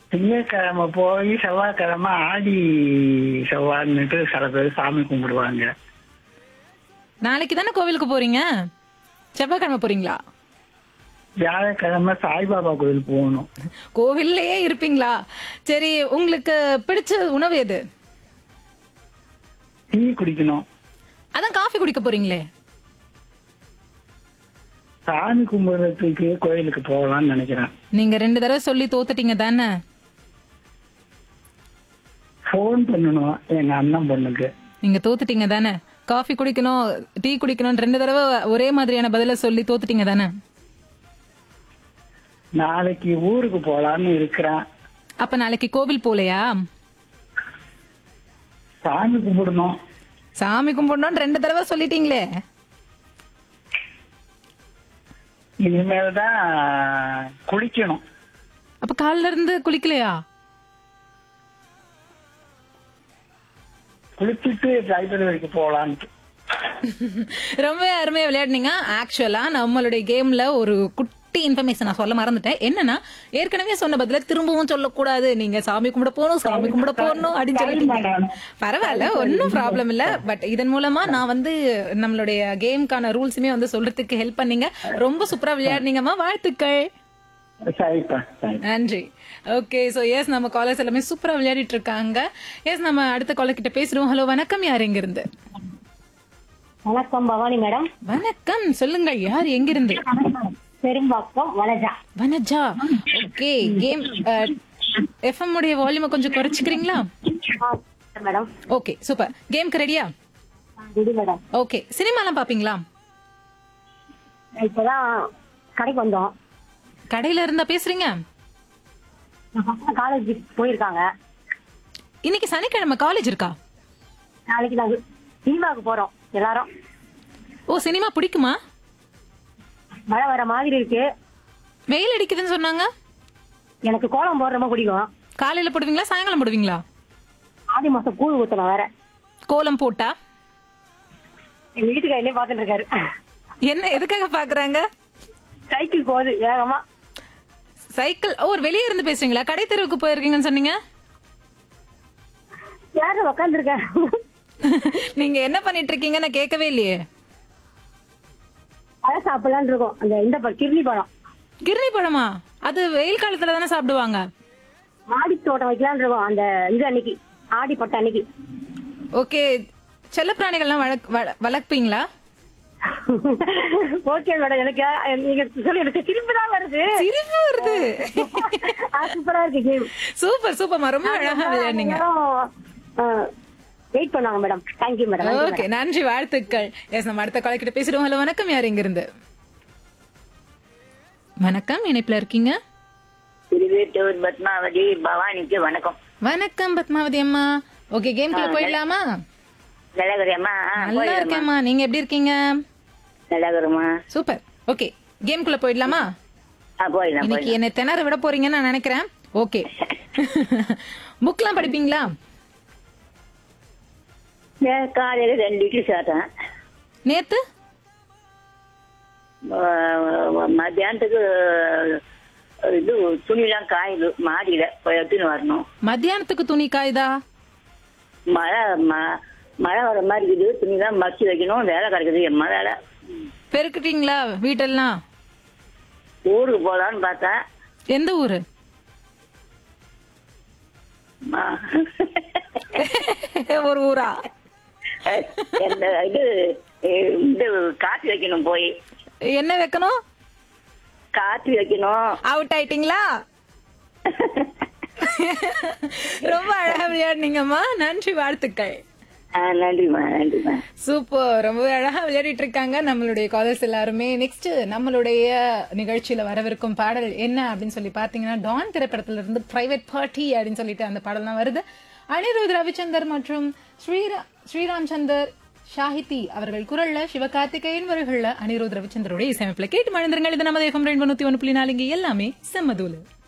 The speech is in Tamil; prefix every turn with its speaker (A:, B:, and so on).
A: திங்கட்கிழமை போய் செவ்வாய்க்கிழமை ஆடி செவ்வாய்ன்னுட்டு சில பேர் சாமி கும்பிடுவாங்க
B: நாளைக்கு தானே கோவிலுக்கு போறீங்க செவ்வாய்க்கிழமை போறீங்களா
A: வியாழக்கிழமை சாய்பாபா கோயில் போகணும்
B: கோவில்லையே இருப்பீங்களா சரி உங்களுக்கு பிடிச்ச உணவு எது
A: டீ குடிக்கணும்
B: அதான் காஃபி குடிக்க போறீங்களே
A: சாமி கும்பிடுறதுக்கு கோயிலுக்கு போகலாம்னு நினைக்கிறேன்
B: நீங்க ரெண்டு தடவை சொல்லி தோத்துட்டீங்க தானே
A: ஃபோன் பண்ணணும் எங்க அண்ணன் பொண்ணுக்கு
B: நீங்க தோத்துட்டீங்க தானே காஃபி குடிக்கணும் டீ குடிக்கணும் ரெண்டு தடவை ஒரே மாதிரியான பதில சொல்லி தோத்துட்டீங்க தானே
A: நாளைக்கு ஊருக்கு போலான்னு இருக்கிறேன்
B: அப்ப நாளைக்கு கோவில் போலையா
A: சாமி கும்பிடணும்
B: சாமி கும்பிடணும்னு ரெண்டு தடவை சொல்லிட்டீங்களே
A: இனிமேல் தான் குளிக்கணும்
B: அப்ப காலைல இருந்து குளிக்கலையா
A: குளிச்சுட்டு லைப்ரரி வரைக்கும் போகலான்ட்டு
B: ரொம்ப அருமையா விளையாடுனீங்க ஆக்சுவலா நம்மளுடைய கேம்ல ஒரு குட்டி இன்ஃபர்மேஷன் நான் சொல்ல மறந்துட்டேன் என்னன்னா ஏற்கனவே சொன்ன பதில திரும்பவும் சொல்லக்கூடாது நீங்க சாமி கும்பிட போகணும் சாமி கும்பிட போகணும் அப்படின்னு சொல்லிட்டீங்க பரவாயில்ல ஒன்னும் ப்ராப்ளம் இல்ல பட் இதன் மூலமா நான் வந்து நம்மளுடைய கேம்க்கான ரூல்ஸுமே வந்து சொல்றதுக்கு ஹெல்ப் பண்ணீங்க ரொம்ப சூப்பரா விளையாடுனீங்கம்மா வாழ்த்துக்கள்
A: சரிப்பா சரி
B: நன்றி ஓகே சோ எஸ் நம்ம காலர்ஸ் எல்லாமே சூப்பரா விளையாடிட்டு இருக்காங்க எஸ் நம்ம அடுத்த காலர் கிட்ட பேசுறோம் ஹலோ வணக்கம் யார் எங்க இருந்து
C: வணக்கம் பவானி மேடம்
B: வணக்கம் சொல்லுங்க யார் எங்க இருந்து
C: Perumbakkam Vanaja
B: Vanaja okay game FM உடைய வால்யூமை கொஞ்சம் குறைச்சிக்கிறீங்களா
C: மேடம்
B: ஓகே சூப்பர் கேம்க்கு ரெடியா
C: குடி மேடம்
B: ஓகே சினிமாலாம் பாப்பீங்களா
C: இப்பதான் கடைக்கு வந்தோம்
B: கடையில இருந்தா பேசுறீங்க
C: காலேஜ் போயிருக்காங்க
B: இன்னைக்கு சனிக்கிழமை காலேஜ் இருக்கா
C: நாளைக்கு நாங்க சினிமாவுக்கு போறோம் எல்லாரும்
B: ஓ சினிமா பிடிக்குமா
C: மழை வர மாதிரி இருக்கு
B: வெயில் அடிக்குதுன்னு சொன்னாங்க
C: எனக்கு கோலம் போட ரொம்ப பிடிக்கும்
B: காலையில போடுவீங்களா சாயங்காலம் போடுவீங்களா
C: ஆடி மாசம் கூழ் ஊத்தணும் வேற
B: கோலம் போட்டா
C: எங்க வீட்டுக்கு என்ன பாத்துட்டு இருக்காரு
B: என்ன எதுக்காக பாக்குறாங்க
C: சைக்கிள் போகுது வேகமா
B: சைக்கிள் ஓ வெளியே இருந்து பேசுறீங்களா கடை தெருவுக்கு போயிருக்கீங்கன்னு சொன்னீங்க
C: யாரு உக்காந்துருக்கேன்
B: நீங்க என்ன பண்ணிட்டு இருக்கீங்க நான் கேட்கவே இல்லையே
C: பழம் சாப்பிடலான்னு இருக்கோம் அந்த இந்த பழம் கிர்னி பழம்
B: கிர்னி பழமா அது வெயில் காலத்துல தானே சாப்பிடுவாங்க
C: ஆடி தோட்டம் வைக்கலான்னு இருக்கோம் அந்த இது அன்னைக்கு ஆடி பட்ட அன்னைக்கு
B: ஓகே செல்லப்பிராணிகள்லாம் வளர்க்- வள- வளர்ப்பீங்களா
C: ஓகே மேடம் எனக்கு நீங்க சொல்லி எனக்கு திருப்பி தான் வருது
B: சிரிப்பு வருது
C: சூப்பரா இருக்கு கேம்
B: சூப்பர் சூப்பர் ரொம்ப அழகா விளையாடுனீங்க
C: வெயிட் பண்ணாங்க மேடம் தேங்க்யூ மேடம்
B: ஓகே நன்றி வாழ்த்துக்கள் எஸ் நம்ம அடுத்த கால கிட்ட பேசிடுவோம் ஹலோ வணக்கம் யார் எங்க இருந்து வணக்கம் இணைப்புல இருக்கீங்க
D: திருவேட்டூர் பத்மாவதி பவானிக்கு வணக்கம்
B: வணக்கம் பத்மாவதி அம்மா ஓகே கேம்குள்ள போயிடலாமா
D: நல்லாக்குறியம்மா
B: நல்லா இருக்கேம்மா நீங்க எப்படி இருக்கீங்க
D: நல்லாக்குறமா
B: சூப்பர் ஓகே கேம்குள்ள போயிடலாமா
D: ஆ போயிடலாம்
B: இன்னைக்கு என்ன திணற விட போறீங்கன்னு நான் நினைக்கிறேன் ஓகே புக்லாம் படிப்பீங்களா
D: போயிடலாம் காலையில ரெண்டு இட்லி சாப்பிட்டேன்
B: நேத்து
D: ம- மத்தியானத்துக்கு அஹ், இது துணிலாம் காயுது மாடியில போய் எடுத்துன்னு வரணும்
B: மத்தியானத்துக்கு துணி காயுதா
D: மழை ம- மழை வர மாதிரி இருக்குது துணிலாம் மடிச்சு வைக்கணும் வேலை கிடக்குது எம்மா வேலை
B: பெருக்கிட்டீங்களா வீட்டெல்லாம்
D: ஊருக்கு போலான்னு பார்த்தேன்
B: எந்த ஊரு
D: ம-
B: ஒரு ஊரா
D: இந்த இது அஹ், இது காப்பி வைக்கணும் போய்
B: என்ன வைக்கணும்
D: காப்பி வைக்கணும்
B: அவுட் ஆயிட்டீங்களா ரொம்ப அழகா விளையாடுனீங்கம்மா நன்றி வாழ்த்துக்கள்
D: ஆ, நன்றிம்மா நன்றிம்மா
B: சூப்பர் ரொம்பவே அழகா விளையாடிட்டு இருக்காங்க நம்மளுடைய காலர்ஸ் எல்லாருமே நெக்ஸ்ட் நம்மளுடைய நிகழ்ச்சியில வரவிருக்கும் பாடல் என்ன அப்படின்னு சொல்லி பாத்தீங்கன்னா டான் திரைப்படத்துல இருந்து பிரைவேட் பார்ட்டி அப்படின்னு சொல்லிட்டு அந்த பாடல்லாம் வருது அனிருத் ரவிச்சந்தர் மற்றும் ஸ்ரீரா ஸ்ரீராம் சந்தர் ஷாஹிதி அவர்கள் குரல்ல சிவகார்த்திகேயன் வரிகள்ல அனிருத் ரவிச்சந்தருடைய இசையமைப்புல கேட்டு மழந்துருங்கள் இது நமது எஃப்எம் ரெண்டு நூத்தி ஒன்று புள்ளி நாலு இங்க எல்லாமே செம்மதூலு